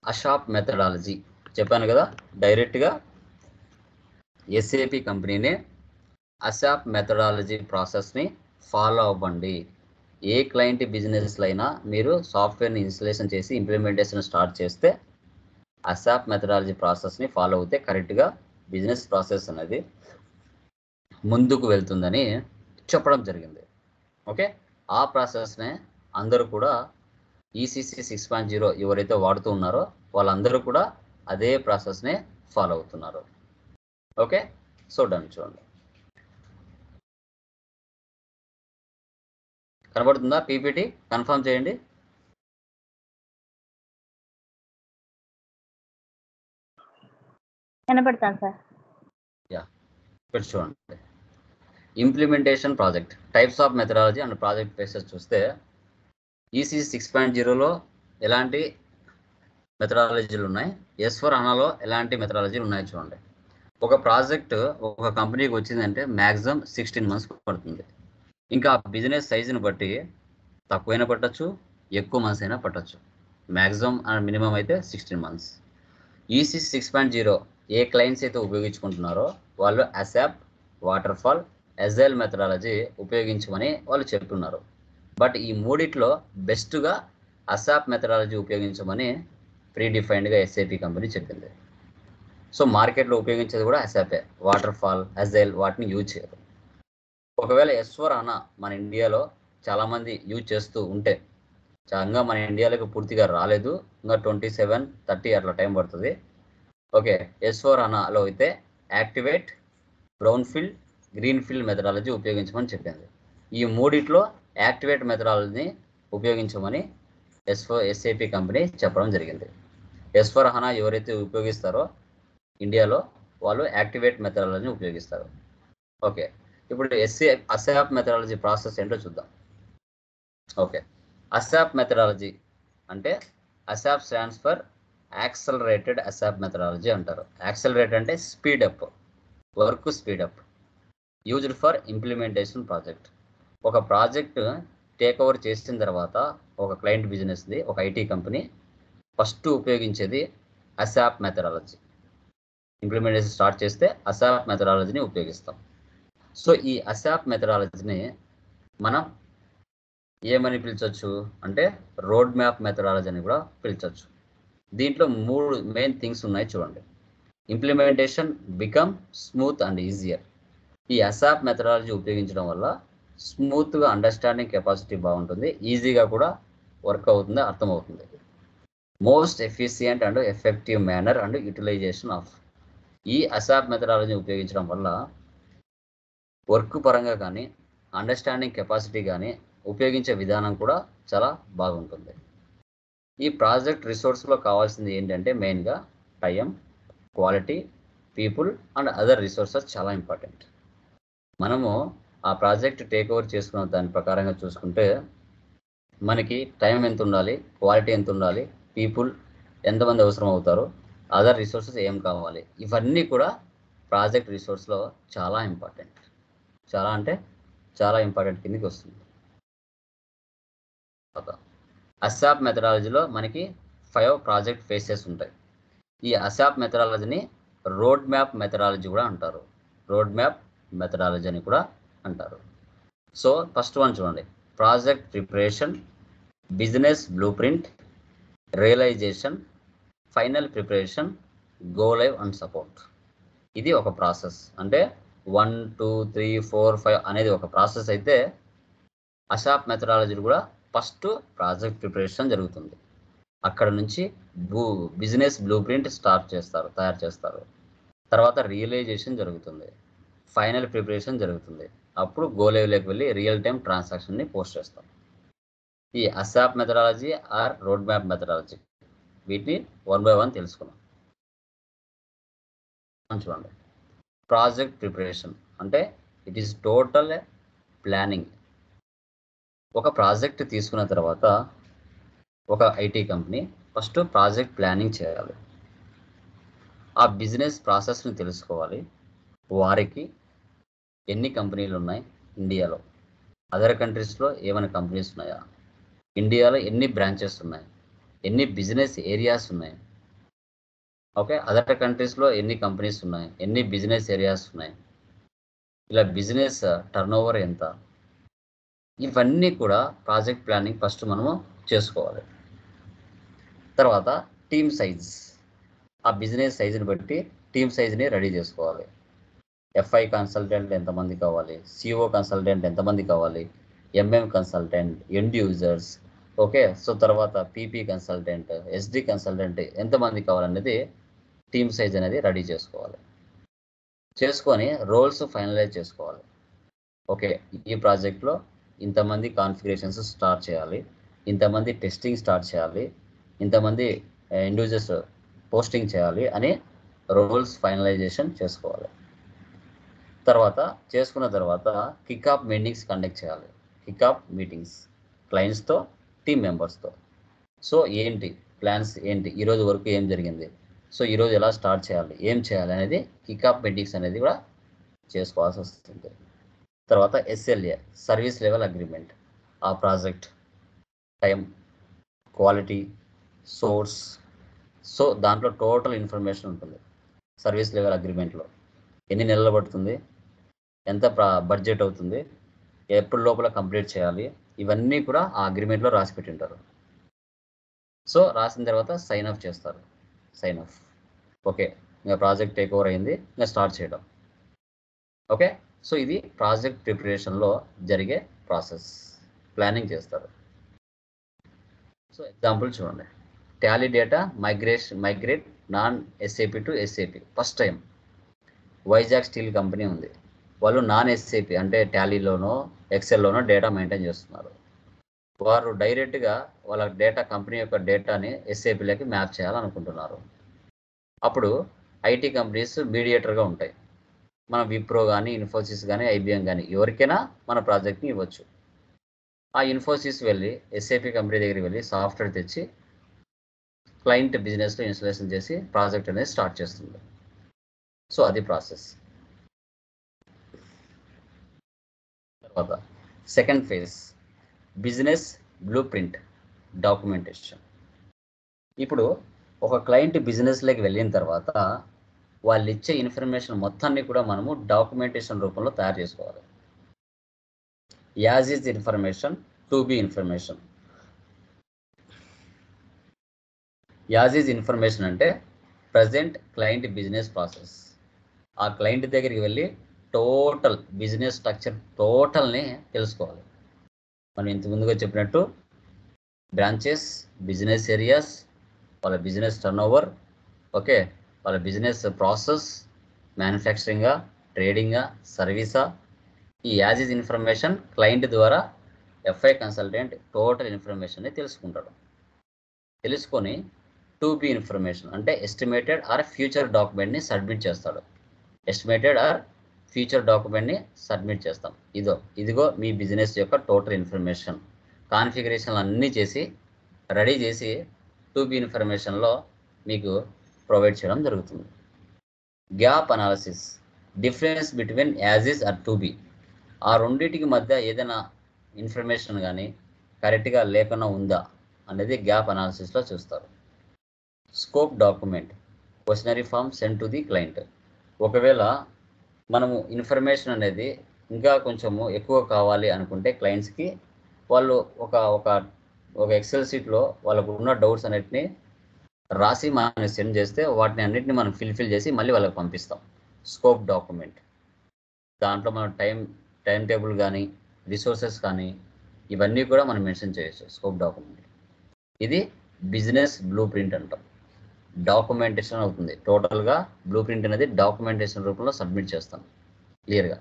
అషాప్ methodology చెప్పాను కదా డైరెక్ట్గా ఎస్ఏపి కంపెనీనే అసాప్ మెథడాలజీ ప్రాసెస్ని ఫాలో అవ్వండి ఏ క్లయింట్ బిజినెస్లో అయినా మీరు సాఫ్ట్వేర్ని ఇన్స్టలేషన్ చేసి ఇంప్లిమెంటేషన్ స్టార్ట్ చేస్తే అసాప్ మెథడాలజీ ప్రాసెస్ని ఫాలో అవుతే కరెక్ట్గా బిజినెస్ ప్రాసెస్ అనేది ముందుకు వెళ్తుందని చెప్పడం జరిగింది ఓకే ఆ ప్రాసెస్నే అందరూ కూడా ఈసీసీ సిక్స్ పాయింట్ జీరో ఎవరైతే వాడుతూ ఉన్నారో వాళ్ళందరూ కూడా అదే ప్రాసెస్నే ఫాలో అవుతున్నారు ఓకే సో డన్ చూడండి కనబడుతుందా పీపీటీ కన్ఫర్మ్ చేయండి కనపడతాను సార్ ఇక్కడ చూడండి implementation project types of methodology and project bases చూస్తే ఈసీ సిక్స్ పాయింట్ జీరోలో ఎలాంటి మెథడాలజీలు ఉన్నాయి ఎస్ ఫర్ అనాలో ఎలాంటి మెథడాలజీలు ఉన్నాయి చూడండి ఒక ప్రాజెక్ట్ ఒక కంపెనీకి వచ్చిందంటే మ్యాక్సిమం సిక్స్టీన్ మంత్స్ పడుతుంది ఇంకా బిజినెస్ సైజుని బట్టి తక్కువైనా పట్టచ్చు ఎక్కువ మంత్స్ అయినా పట్టచ్చు మ్యాక్సిమం అండ్ మినిమం అయితే sixteen months EC six point zero ఏ క్లయింట్స్ అయితే ఉపయోగించుకుంటున్నారో వాళ్ళు ASAP waterfall agile methodology ఉపయోగించమని వాళ్ళు చెప్తున్నారు బట్ ఈ మూడిట్లో బెస్ట్గా అసాప్ మెథడాలజీ ఉపయోగించమని ప్రీ డిఫైన్డ్గా ఎస్ఏపి కంపెనీ చెప్పింది సో మార్కెట్లో ఉపయోగించేది కూడా అసాపే వాటర్ ఫాల్ అజైల్ వాటిని యూజ్ చేయరు ఒకవేళ ఎస్వర్ అన్న మన ఇండియాలో చాలామంది యూజ్ చేస్తూ ఉంటే ఇంకా మన ఇండియాలోకి పూర్తిగా రాలేదు ఇంకా ట్వంటీ సెవెన్ థర్టీ అట్లా టైం పడుతుంది ఓకే ఎస్ ఫోర్ అనాలో అయితే activate brownfield greenfield methodology ఉపయోగించమని చెప్పింది ఈ మూడిట్లో యాక్టివేట్ మెథడాలజీని ఉపయోగించమని ఎస్ ఫోర్ ఎస్ఏపి కంపెనీ చెప్పడం జరిగింది ఎస్ ఫోర్ హనా ఎవరైతే ఉపయోగిస్తారో ఇండియాలో వాళ్ళు యాక్టివేట్ మెథడాలజీని ఉపయోగిస్తారు ఓకే ఇప్పుడు ఎస్ఏ అసాప్ మెథడాలజీ ప్రాసెస్ ఏంటో చూద్దాం ఓకే అసాప్ మెథడాలజీ అంటే ASAP stands for accelerated ASAP methodology అంటారు యాక్సలరేట్ అంటే speed up work speed up used for implementation project ఒక ప్రాజెక్ట్ టేక్ ఓవర్ చేసిన తర్వాత ఒక క్లయింట్ బిజినెస్ది ఒక ఐటీ కంపెనీ ఫస్ట్ ఉపయోగించేది అసాప్ మెథడాలజీ ఇంప్లిమెంటేషన్ స్టార్ట్ చేస్తే అసాప్ మెథడాలజీని ఉపయోగిస్తాం సో ఈ అసాప్ మెథడాలజీని మనం ఏమని పిలిచవచ్చు అంటే రోడ్ మ్యాప్ మెథడాలజీ అని కూడా పిలిచవచ్చు దీంట్లో మూడు మెయిన్ థింగ్స్ ఉన్నాయి చూడండి implementation become smooth and easier ఈ అసాప్ మెథడాలజీ ఉపయోగించడం వల్ల స్మూత్గా అండర్స్టాండింగ్ కెపాసిటీ బాగుంటుంది ఈజీగా కూడా వర్క్ అవుతుంది అర్థమవుతుంది most efficient and effective manner and utilization of ఈ అసాప్ మెథడాలజీ ఉపయోగించడం వల్ల వర్క్ పరంగా కానీ అండర్స్టాండింగ్ కెపాసిటీ కానీ ఉపయోగించే విధానం కూడా చాలా బాగుంటుంది ఈ ప్రాజెక్ట్ రిసోర్స్లో కావాల్సింది ఏంటంటే మెయిన్గా time quality people and other resources చాలా ఇంపార్టెంట్ మనము ఆ ప్రాజెక్ట్ టేక్ ఓవర్ చేసుకున్న దాని ప్రకారంగా చూసుకుంటే మనకి టైం ఎంత ఉండాలి క్వాలిటీ ఎంత ఉండాలి పీపుల్ ఎంతమంది అవసరం అవుతారు అదర్ రిసోర్సెస్ ఏం కావాలి ఇవన్నీ కూడా ప్రాజెక్ట్ రిసోర్స్లో చాలా ఇంపార్టెంట్ చాలా అంటే చాలా ఇంపార్టెంట్ కిందకి వస్తుంది అసాప్ మెథడాలజీలో మనకి ఫైవ్ ప్రాజెక్ట్ ఫేసెస్ ఉంటాయి ఈ అసాప్ మెథడాలజీని రోడ్ మ్యాప్ మెథడాలజీ కూడా అంటారు రోడ్ మ్యాప్ మెథడాలజీ అని కూడా అంటారు సో ఫస్ట్ వన్ చూడండి project preparation business blueprint realization final preparation go live and support ఇది ఒక ప్రాసెస్ అంటే one two three four five అనేది ఒక ప్రాసెస్ అయితే అసాప్ మెథడాలజీ కూడా ఫస్ట్ ప్రాజెక్ట్ ప్రిపరేషన్ జరుగుతుంది అక్కడ నుంచి blue business blueprint start చేస్తారు తయారు చేస్తారు తర్వాత రియలైజేషన్ జరుగుతుంది ఫైనల్ ప్రిపరేషన్ జరుగుతుంది అప్పుడు గో లెవెల్లోకి వెళ్ళి రియల్ టైం ట్రాన్సాక్షన్ని పోస్ట్ చేస్తాం ఈ ASAP methodology or roadmap methodology వీటిని వన్ బై వన్ తెలుసుకున్నాం చూడండి ప్రాజెక్ట్ ప్రిపరేషన్ అంటే ఇట్ ఈస్ టోటల్ ప్లానింగ్ ఒక ప్రాజెక్ట్ తీసుకున్న తర్వాత ఒక IT company first project planning చేయాలి ఆ బిజినెస్ ప్రాసెస్ని తెలుసుకోవాలి వారికి ఎన్ని కంపెనీలు ఉన్నాయి ఇండియాలో అదర్ కంట్రీస్లో ఏమైనా కంపెనీస్ ఉన్నాయా ఇండియాలో ఎన్ని బ్రాంచెస్ ఉన్నాయి ఎన్ని బిజినెస్ ఏరియాస్ ఉన్నాయి ఓకే అదర్ కంట్రీస్లో ఎన్ని కంపెనీస్ ఉన్నాయి ఎన్ని బిజినెస్ ఏరియాస్ ఉన్నాయి ఇలా బిజినెస్ టర్న్ ఓవర్ ఎంత ఇవన్నీ కూడా ప్రాజెక్ట్ ప్లానింగ్ ఫస్ట్ మనము చేసుకోవాలి తర్వాత టీమ్ సైజ్ ఆ బిజినెస్ సైజుని బట్టి టీమ్ సైజ్ని రెడీ చేసుకోవాలి ఎఫ్ఐ కన్సల్టెంట్ ఎంతమంది కావాలి సిఓ కన్సల్టెంట్ ఎంతమంది కావాలి MM consultant end users okay so తర్వాత పీపీ కన్సల్టెంట్ ఎస్డి కన్సల్టెంట్ ఎంతమంది కావాలనేది టీమ్ సైజ్ అనేది రెడీ చేసుకోవాలి చేసుకొని రోల్స్ ఫైనలైజ్ చేసుకోవాలి ఓకే ఈ ప్రాజెక్ట్లో ఇంతమంది కాన్ఫిగరేషన్స్ స్టార్ట్ చేయాలి ఇంతమంది టెస్టింగ్ స్టార్ట్ చేయాలి ఇంతమంది ఇండివిజువల్స్ పోస్టింగ్ చేయాలి అని రోల్స్ ఫైనలైజేషన్ చేసుకోవాలి తర్వాత చేసుకున్న తర్వాత కిక్ ఆఫ్ మీటింగ్స్ కండక్ట్ చేయాలి కిక్ ఆఫ్ మీటింగ్స్ క్లయింట్స్తో టీమ్ మెంబర్స్తో సో ఏంటి ప్లాన్స్ ఏంటి ఈరోజు వరకు ఏం జరిగింది సో ఈరోజు ఎలా స్టార్ట్ చేయాలి ఏం చేయాలి అనేది కిక్ ఆఫ్ మీటింగ్స్ అనేది కూడా చేసుకోవాల్సి వస్తుంది తర్వాత ఎస్ఎల్ఏ సర్వీస్ లెవెల్ అగ్రిమెంట్ ఆ project time quality source so దాంట్లో టోటల్ ఇన్ఫర్మేషన్ ఉంటుంది సర్వీస్ లెవెల్ అగ్రిమెంట్లో ఎన్ని నెలలు పడుతుంది ఎంత బడ్జెట్ అవుతుంది ఎప్పుడు లోపల కంప్లీట్ చేయాలి ఇవన్నీ కూడా ఆ అగ్రిమెంట్లో రాసి పెట్టింటారు సో రాసిన తర్వాత సైన్ ఆఫ్ చేస్తారు సైన్ ఆఫ్ ఓకే ఇంకా ప్రాజెక్ట్ టేక్ ఓవర్ అయింది ఇంకా స్టార్ట్ చేయడం ఓకే సో ఇది ప్రాజెక్ట్ ప్రిపరేషన్లో జరిగే ప్రాసెస్ ప్లానింగ్ చేస్తారు సో ఎగ్జాంపుల్ చూడండి Tally data migration migrate non SAP to SAP first time Vizag steel company ఉంది వాళ్ళు నాన్ ఎస్ఏపి అంటే టాలీలోనో ఎక్సెల్లోనో డేటా మెయింటైన్ చేస్తున్నారు వారు డైరెక్ట్గా వాళ్ళ డేటా కంపెనీ యొక్క డేటాని ఎస్ఏపిలోకి మ్యాప్ చేయాలనుకుంటున్నారు అప్పుడు ఐటీ కంపెనీస్ మీడియేటర్గా ఉంటాయి మన విప్రో కానీ ఇన్ఫోసిస్ కానీ ఐబిఎం కానీ ఎవరికైనా మన ప్రాజెక్ట్ని ఇవ్వచ్చు ఆ ఇన్ఫోసిస్ వెళ్ళి ఎస్ఏపి కంపెనీ దగ్గరికి వెళ్ళి సాఫ్ట్వేర్ తెచ్చి క్లయింట్ బిజినెస్లో ఇన్స్టలేషన్ చేసి ప్రాజెక్ట్ అనేది స్టార్ట్ చేస్తుంది సో అది ప్రాసెస్ తర్వాత second phase business blueprint documentation ఇప్పుడు ఒక క్లయింట్ బిజినెస్లోకి వెళ్ళిన తర్వాత వాళ్ళు ఇచ్చే ఇన్ఫర్మేషన్ మొత్తాన్ని కూడా మనము డాక్యుమెంటేషన్ రూపంలో తయారు చేసుకోవాలి as is information to be information as is information అంటే ప్రజెంట్ క్లయింట్ బిజినెస్ ప్రాసెస్ ఆ క్లయింట్ దగ్గరికి వెళ్ళి టోటల్ బిజినెస్ స్ట్రక్చర్ టోటల్ని తెలుసుకోవాలి మనం ఇంత ముందుగా చెప్పినట్టు బ్రాంచెస్ బిజినెస్ ఏరియాస్ వాళ్ళ బిజినెస్ టర్న్ ఓవర్ ఓకే వాళ్ళ బిజినెస్ ప్రాసెస్ మ్యానుఫ్యాక్చరింగా ట్రేడింగా సర్వీసా ఈ యాజ్ ఇస్ ఇన్ఫర్మేషన్ క్లయింట్ ద్వారా ఎఫ్ఐ కన్సల్టెంట్ టోటల్ ఇన్ఫర్మేషన్ని తెలుసుకుంటాడు తెలుసుకొని టు బి ఇన్ఫర్మేషన్ అంటే ఎస్టిమేటెడ్ ఆర్ ఫ్యూచర్ డాక్యుమెంట్ని సబ్మిట్ చేస్తాడు ఎస్టిమేటెడ్ ఆర్ ఫ్యూచర్ డాక్యుమెంట్ని సబ్మిట్ చేస్తాం ఇదో ఇదిగో మీ బిజినెస్ యొక్క టోటల్ ఇన్ఫర్మేషన్ కాన్ఫిగరేషన్లు అన్నీ చేసి రెడీ చేసి టు బి ఇన్ఫర్మేషన్లో మీకు ప్రొవైడ్ చేయడం జరుగుతుంది gap analysis difference between as is or to be ఆ రెండింటికి మధ్య ఏదైనా ఇన్ఫర్మేషన్ కానీ కరెక్ట్గా లేకుండా ఉందా అనేది గ్యాప్ అనాలిసిస్లో చూస్తారు scope document questionnaire form send to the client ఒకవేళ మనము ఇన్ఫర్మేషన్ అనేది ఇంకా కొంచెము ఎక్కువ కావాలి అనుకుంటే క్లయింట్స్కి వాళ్ళు ఒక ఒక ఒక ఎక్సెల్ షీట్లో వాళ్ళకు ఉన్న డౌట్స్ అన్నిటిని రాసి మనం సెండ్ చేస్తే వాటిని అన్నిటిని మనం ఫిల్ఫిల్ చేసి మళ్ళీ వాళ్ళకి పంపిస్తాం స్కోప్ డాక్యుమెంట్ దాంట్లో మనం టైం టైం టేబుల్ కానీ రిసోర్సెస్ కానీ ఇవన్నీ కూడా మనం మెన్షన్ చేయొచ్చు స్కోప్ డాక్యుమెంట్ ఇది బిజినెస్ బ్లూ ప్రింట్ అంటాం డాక్యుమెంటేషన్ అవుతుంది టోటల్గా బ్లూ ప్రింట్ అనేది డాక్యుమెంటేషన్ రూపంలో సబ్మిట్ చేస్తాం క్లియర్గా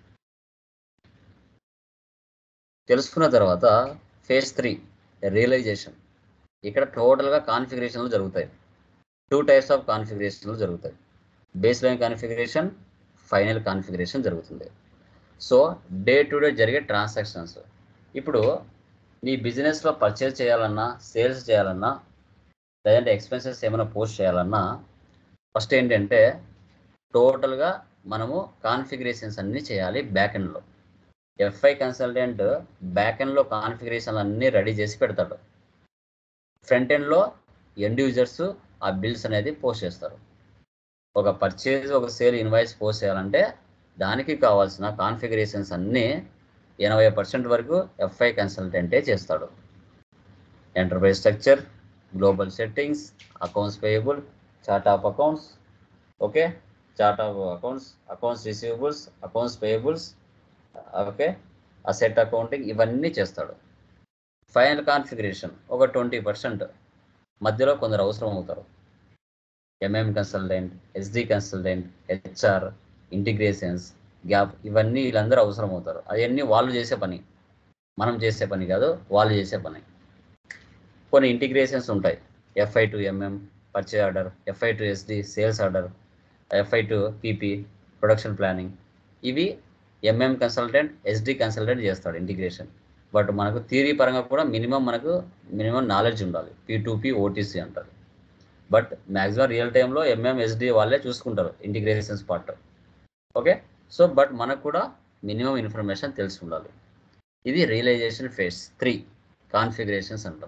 తెలుసుకున్న తర్వాత ఫేజ్ త్రీ రియలైజేషన్ ఇక్కడ టోటల్గా కాన్ఫిగరేషన్లు జరుగుతాయి టూ టైప్స్ ఆఫ్ కాన్ఫిగరేషన్లు జరుగుతాయి baseline configuration final configuration జరుగుతుంది సో డే టు డే జరిగే ట్రాన్సాక్షన్స్ ఇప్పుడు మీ బిజినెస్లో పర్చేస్ చేయాలన్నా సేల్స్ చేయాలన్నా లేదంటే ఎక్స్పెన్సెస్ ఏమైనా పోస్ట్ చేయాలన్నా ఫస్ట్ ఏంటంటే టోటల్గా మనము కాన్ఫిగరేషన్స్ అన్నీ చేయాలి బ్యాక్ ఎండ్లో ఎఫ్ఐ కన్సల్టెంట్ బ్యాక్ ఎండ్లో కాన్ఫిగరేషన్లు అన్నీ రెడీ చేసి పెడతాడు ఫ్రంట్ ఎండ్లో ఎండ్ యూజర్స్ ఆ బిల్స్ అనేది పోస్ట్ చేస్తారు ఒక పర్చేజ్ ఒక సేల్ ఇన్వాయిస్ పోస్ట్ చేయాలంటే దానికి కావాల్సిన కాన్ఫిగరేషన్స్ అన్నీ ఎనభై పర్సెంట్ వరకు ఎఫ్ఐ కన్సల్టెంటే చేస్తాడు enterprise structure global settings accounts payable chart of accounts okay chart of accounts accounts receivables accounts payables okay asset accounting ఇవన్నీ చేస్తాడు ఫైనల్ కాన్ఫిగరేషన్ ఒక ట్వంటీ పర్సెంట్ మధ్యలో కొందరు అవసరం అవుతారు MM consultant SD consultant HR integrations gap ఇవన్నీ వీళ్ళందరూ అవసరం అవుతారు అవన్నీ వాళ్ళు చేసే పని మనం చేసే పని కాదు వాళ్ళు చేసే పని కొన్ని ఇంటిగ్రేషన్స్ ఉంటాయి FI to MM purchase order FI to SD sales order FI to PP production planning ఇవి ఎంఎం కన్సల్టెంట్ ఎస్డి కన్సల్టెంట్ చేస్తాడు ఇంటిగ్రేషన్ బట్ మనకు థియరీ పరంగా కూడా మినిమం మనకు మినిమం నాలెడ్జ్ ఉండాలి పీ టు పీ ఓటీసీ అంటారు బట్ మ్యాక్సిమం రియల్ టైంలో MM SD వాళ్ళే చూసుకుంటారు integrations part okay so but మనకు కూడా మినిమం ఇన్ఫర్మేషన్ తెలిసి ఉండాలి ఇది రియలైజేషన్ ఫేస్ త్రీ కాన్ఫిగరేషన్స్ అంటాం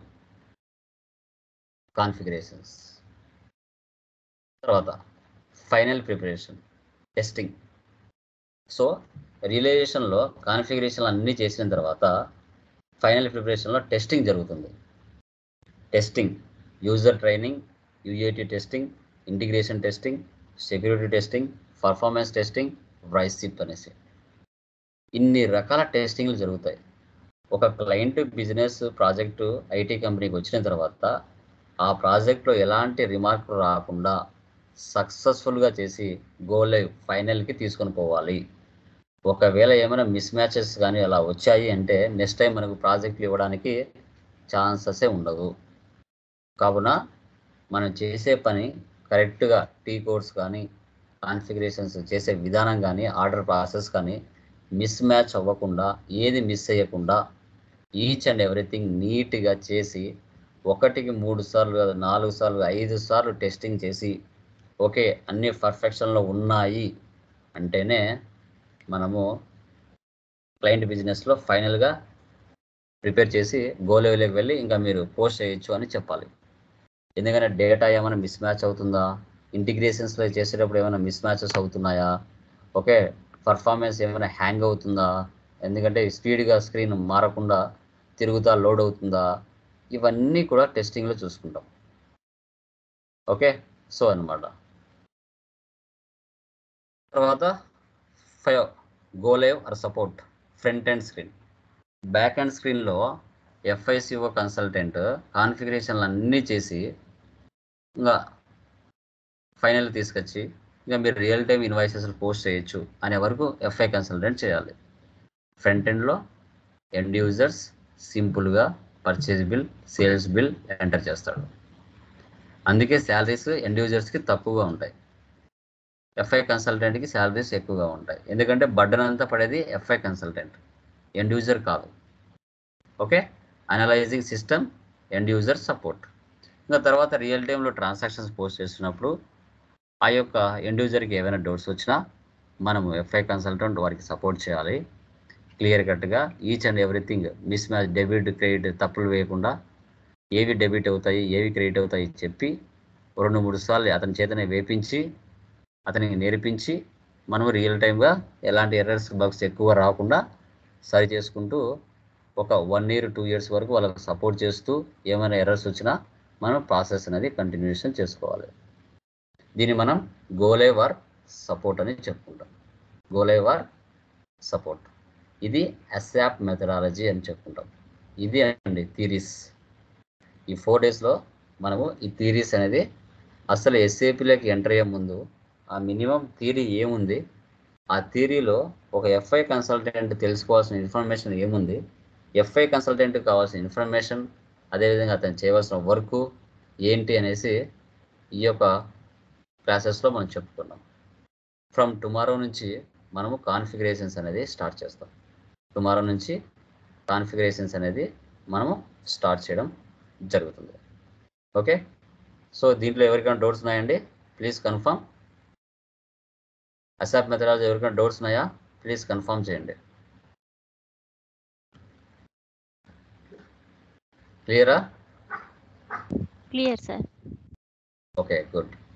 కాన్ఫిగరేషన్స్ తర్వాత ఫైనల్ ప్రిపరేషన్ టెస్టింగ్ సో రియలైజేషన్లో కాన్ఫిగరేషన్లు అన్నీ చేసిన తర్వాత ఫైనల్ ప్రిపరేషన్లో టెస్టింగ్ జరుగుతుంది testing user training UAT testing integration testing security testing performance testing ప్రైసిప్ అనేసి ఇన్ని రకాల టెస్టింగ్లు జరుగుతాయి ఒక క్లయింట్ బిజినెస్ ప్రాజెక్టు ఐటీ కంపెనీకి వచ్చిన తర్వాత ఆ ప్రాజెక్ట్లో ఎలాంటి రిమార్క్ రాకుండా సక్సెస్ఫుల్గా చేసి గోల్ లైవ్ ఫైనల్కి తీసుకొని పోవాలి ఒకవేళ ఏమైనా మిస్ మ్యాచెస్ కానీ అలా వచ్చాయి అంటే నెక్స్ట్ టైం మనకు ప్రాజెక్టులు ఇవ్వడానికి ఛాన్సెసే ఉండదు కావున మనం చేసే పని కరెక్ట్గా టీ కోడ్స్ కానీ కాన్ఫిగరేషన్స్ చేసే విధానం కానీ ఆర్డర్ ప్రాసెస్ కానీ మిస్ మ్యాచ్ అవ్వకుండా ఏది మిస్ అయ్యకుండా ఈచ్ అండ్ ఎవ్రీథింగ్ నీట్గా చేసి ఒకటికి మూడు సార్లు కాదు నాలుగు సార్లు ఐదు సార్లు టెస్టింగ్ చేసి ఓకే అన్ని పర్ఫెక్షన్లో ఉన్నాయి అంటేనే మనము క్లయింట్ బిజినెస్లో ఫైనల్గా ప్రిపేర్ చేసి గో లెవెల్కి వెళ్ళి ఇంకా మీరు పోస్ట్ చేయొచ్చు అని చెప్పాలి ఎందుకంటే డేటా ఏమైనా మిస్ మ్యాచ్ అవుతుందా ఇంటిగ్రేషన్స్లో చేసేటప్పుడు ఏమైనా మిస్ మ్యాచెస్ అవుతున్నాయా ఓకే పర్ఫార్మెన్స్ ఏమైనా హ్యాంగ్ అవుతుందా ఎందుకంటే స్పీడ్గా స్క్రీన్ మారకుండా తిరుగుతా లోడ్ అవుతుందా ఇవన్నీ కూడా టెస్టింగ్లో చూసుకుంటాం ఓకే సో అన్నమాట తర్వాత five go live or support front and screen back and స్క్రీన్లో ఎఫ్ఐసిఓ కన్సల్టెంట్ కాన్ఫిగరేషన్లు అన్నీ చేసి ఇంకా ఫైనల్ తీసుకొచ్చి ఇంకా మీరు రియల్ టైం ఇన్వాయిసెస్ పోస్ట్ చేయొచ్చు అనే వరకు ఎఫ్ఐ కన్సల్టెంట్ చేయాలి ఫ్రంట్ ఎండ్లో ఎండ్ యూజర్స్ సింపుల్గా purchase bill sales bill enter చేస్తాడు అందుకే శాలరీస్ ఎండ్ యూజర్స్కి తక్కువగా ఉంటాయి ఎఫ్ఐ కన్సల్టెంట్కి శాలరీస్ ఎక్కువగా ఉంటాయి ఎందుకంటే బర్డన్ అంతా పడేది ఎఫ్ఐ కన్సల్టెంట్ ఎండ్ యూజర్ కాదు okay analysing system end user support ఇంకా తర్వాత రియల్ టైంలో ట్రాన్సాక్షన్స్ పోస్ట్ చేస్తున్నప్పుడు ఆ యొక్క ఎండ్ యూజర్కి ఏమైనా డౌట్స్ వచ్చినా మనము ఎఫ్ఐ కన్సల్టెంట్ వారికి సపోర్ట్ చేయాలి క్లియర్ కట్గా each and everything mismatch debit credit తప్పులు వేయకుండా ఏవి డెబిట్ అవుతాయి ఏవి క్రెడిట్ అవుతాయి చెప్పి రెండు మూడు సార్లు అతని చేతనే వేపించి అతనికి నేర్పించి మనం రియల్ టైమ్గా ఎలాంటి ఎర్రర్స్ బగ్స్ ఎక్కువ రాకుండా సరి చేసుకుంటూ ఒక వన్ ఇయర్ టూ ఇయర్స్ వరకు వాళ్ళకి సపోర్ట్ చేస్తూ ఏమైనా ఎర్రర్స్ వచ్చినా మనం ప్రాసెస్ అనేది కంటిన్యూషన్ చేసుకోవాలి దీన్ని మనం గోలేవార్ సపోర్ట్ అని చెప్పుకుంటాం గోలేవార్ సపోర్ట్ ఇది అసాప్ మెథడాలజీ అని చెప్పుకుంటాం ఇది అండి థీరీస్ ఈ ఫోర్ డేస్లో మనము ఈ థీరీస్ అనేది అసలు ఎస్ఏపీలోకి ఎంటర్ అయ్యే ముందు ఆ మినిమం థీరీ ఏముంది ఆ థీరీలో ఒక ఎఫ్ఐ కన్సల్టెంట్ తెలుసుకోవాల్సిన ఇన్ఫర్మేషన్ ఏముంది ఎఫ్ఐ కన్సల్టెంట్ కావాల్సిన ఇన్ఫర్మేషన్ అదేవిధంగా అతను చేయవలసిన వర్క్ ఏంటి అనేసి ఈ యొక్క క్లాసెస్లో మనం చెప్పుకున్నాం ఫ్రమ్ టుమారో నుంచి మనము కాన్ఫిగరేషన్స్ అనేది స్టార్ట్ చేస్తాం టుమారో నుంచి కాన్ఫిగరేషన్స్ అనేది మనము స్టార్ట్ చేయడం జరుగుతుంది ఓకే సో దీంట్లో ఎవరికైనా డౌట్స్ ఉన్నాయండి ప్లీజ్ కన్ఫర్మ్ అసాప్ మెథడాలజీ ఎవరికైనా డౌట్స్ ఉన్నాయా ప్లీజ్ కన్ఫర్మ్ చేయండి క్లియరా క్లియర్ సార్ ఓకే గుడ్